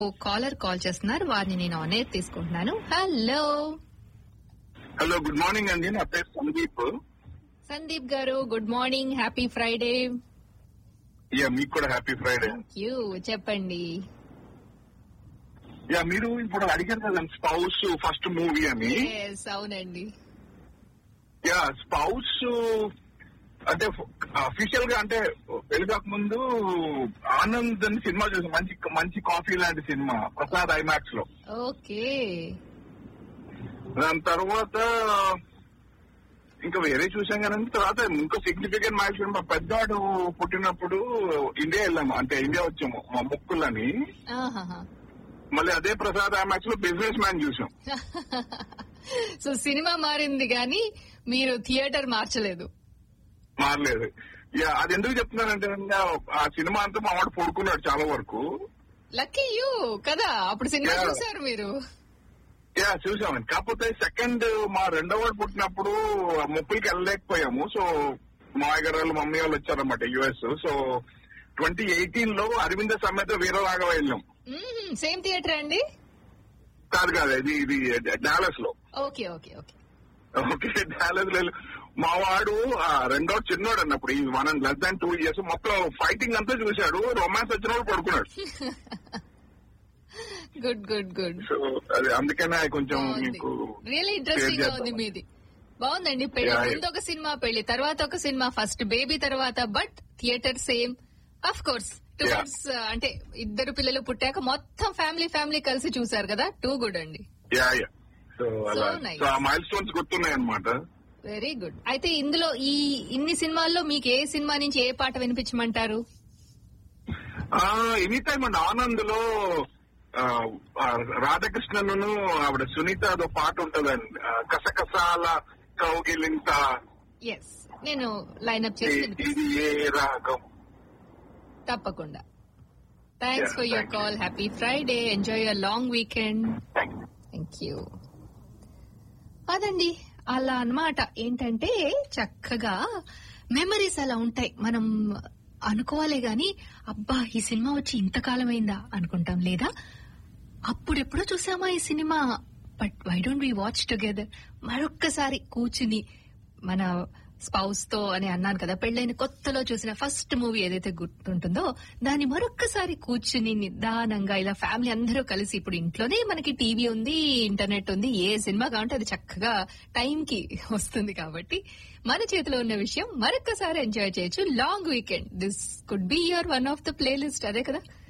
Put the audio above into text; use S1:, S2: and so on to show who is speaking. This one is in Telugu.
S1: ఓ కాలర్ కాల్ చేస్తున్నారు వారిని నేను ఆన్ ఎయిర్ తీసుకుంటున్నాను హలో
S2: హలో గుడ్ మార్నింగ్ అండి నా పేరు Sandeep
S1: Sandeep garu good morning happy Friday
S2: yeah మీకు కూడా హ్యాపీ ఫ్రైడే
S1: యూ చెప్పండి
S2: యా మీరు ఇప్పుడు అడిగారు కదా స్పౌస్ ఫస్ట్ మూవీ అని
S1: ఎస్ అవునండి
S2: యా స్పౌస్ అంటే అఫీషియల్ గా అంటే వెళ్ళక ముందు ఆనంద్ అని సినిమా చూసాం మంచి మంచి కాఫీ లాంటి సినిమా ప్రసాద్ ఐమాక్స్ లో
S1: ఓకే
S2: దాని తర్వాత ఇంకా వేరే చూసాం కానీ తర్వాత ఇంకో సిగ్నిఫికెంట్ మ్యాచ్ మా పెద్దవాడు పుట్టినప్పుడు ఇండియా వెళ్ళాము అంటే ఇండియా వచ్చాము మా ముక్కులని మళ్ళీ అదే ప్రసాద్ ఐమాక్స్ లో బిజినెస్ మ్యాన్ చూసాం
S1: సో సినిమా మారింది కానీ మీరు థియేటర్ మార్చలేదు
S2: మారలేదు యా అది ఎందుకు చెప్తున్నానంటే ఆ సినిమా అంతా మా వాడు పడుకున్నాడు చాలా వరకు
S1: లక్కీ యూ కదా అప్పుడు సినిమా
S2: Yeah.
S1: చూసారు మీరు
S2: యా చూసామండి కాకపోతే సెకండ్ మా రెండో వాడు పుట్టినప్పుడు ముప్పైకి వెళ్ళలేకపోయాము సో మా గారు వాళ్ళు మమ్మీ వాళ్ళు వచ్చారన్నమాట యుఎస్ సో ట్వంటీ ఎయిటీన్ లో అరవింద సమేత వీరరాఘవ వెళ్ళాం
S1: సేమ్ థియేటర్ అండి
S2: కాదు కాదు ఇది ఇది డాలస్ లో
S1: okay okay okay
S2: okay Dallas లో మా వాడు ఆ రెండో చిన్నోడు అన్నప్పుడు ఈ one and less than two years మొత్తం ఫైటింగ్ అంతా చూశాడు రొమాన్స్ వచ్చిన వాడు పడుకున్నాడు
S1: గుడ్ గుడ్ గుడ్
S2: సో అది అందుకనే కొంచెం మీకు
S1: రియల్లీ ఇంట్రెస్టింగ్ గా
S2: share
S1: ఉంది
S2: చేద్దాం.
S1: మీది బాగుందండి పెళ్లి
S2: Yeah, yeah.
S1: ముందు ఒక సినిమా పెళ్లి తర్వాత ఒక సినిమా ఫస్ట్ బేబీ తర్వాత but theatre same of course towards అంటే ఇద్దరు పిల్లలు పుట్టాక మొత్తం ఫ్యామిలీ ఫ్యామిలీ కలిసి చూసారు కదా టూ గుడ్ అండి
S2: యా యా సో అలా
S1: nice.
S2: సో ఆ మైల్ స్టోన్స్ గుర్తున్నాయి అనమాట
S1: వెరీ గుడ్ అయితే ఇందులో ఈ ఇన్ని సినిమాల్లో మీకు ఏ సినిమా నుంచి ఏ పాట వినిపించమంటారు
S2: ఎనీ టైమ్ అండి ఆనంద్ లో ఆ, ఆ, రాధాకృష్ణను ఆవిడ సునీత అదో పాట ఉంటదండి ఆ, కసకసాల కౌగిలింత
S1: ఎస్ నేను లైన్అప్ చేసి
S2: ఇది-
S1: వినిపిస్తాను.
S2: ఇది ఏ రాగం
S1: తప్పకుండా thanks
S2: Yeah,
S1: for your
S2: thank you.
S1: Call happy Friday enjoy your long weekend
S2: Thank you.
S1: Thank you అదండి అలా అన్నమాట ఏంటంటే చక్కగా మెమరీస్ అలా ఉంటాయి మనం అనుకోవాలే గాని అబ్బా ఈ సినిమా వచ్చి ఇంతకాలం అయిందా అనుకుంటాం లేదా అప్పుడెప్పుడో చూసామా ఈ cinema but why don't we watch together మరొక్కసారి కూర్చుని మన స్పౌస్ తో అని అన్నాను కదా పెళ్ళైన కొత్తలో చూసిన ఫస్ట్ మూవీ ఏదైతే గుర్తుంటుందో దాన్ని మరొక్కసారి కూర్చుని నిదానంగా ఇలా ఫ్యామిలీ అందరూ కలిసి ఇప్పుడు ఇంట్లోనే మనకి టీవీ ఉంది ఇంటర్నెట్ ఉంది ఏ సినిమా కావాలంటే అది చక్కగా టైం కి వస్తుంది కాబట్టి మన చేతిలో ఉన్న విషయం మరొక్కసారి ఎంజాయ్ చేయొచ్చు long weekend this could be your one of the playlist అదే కదా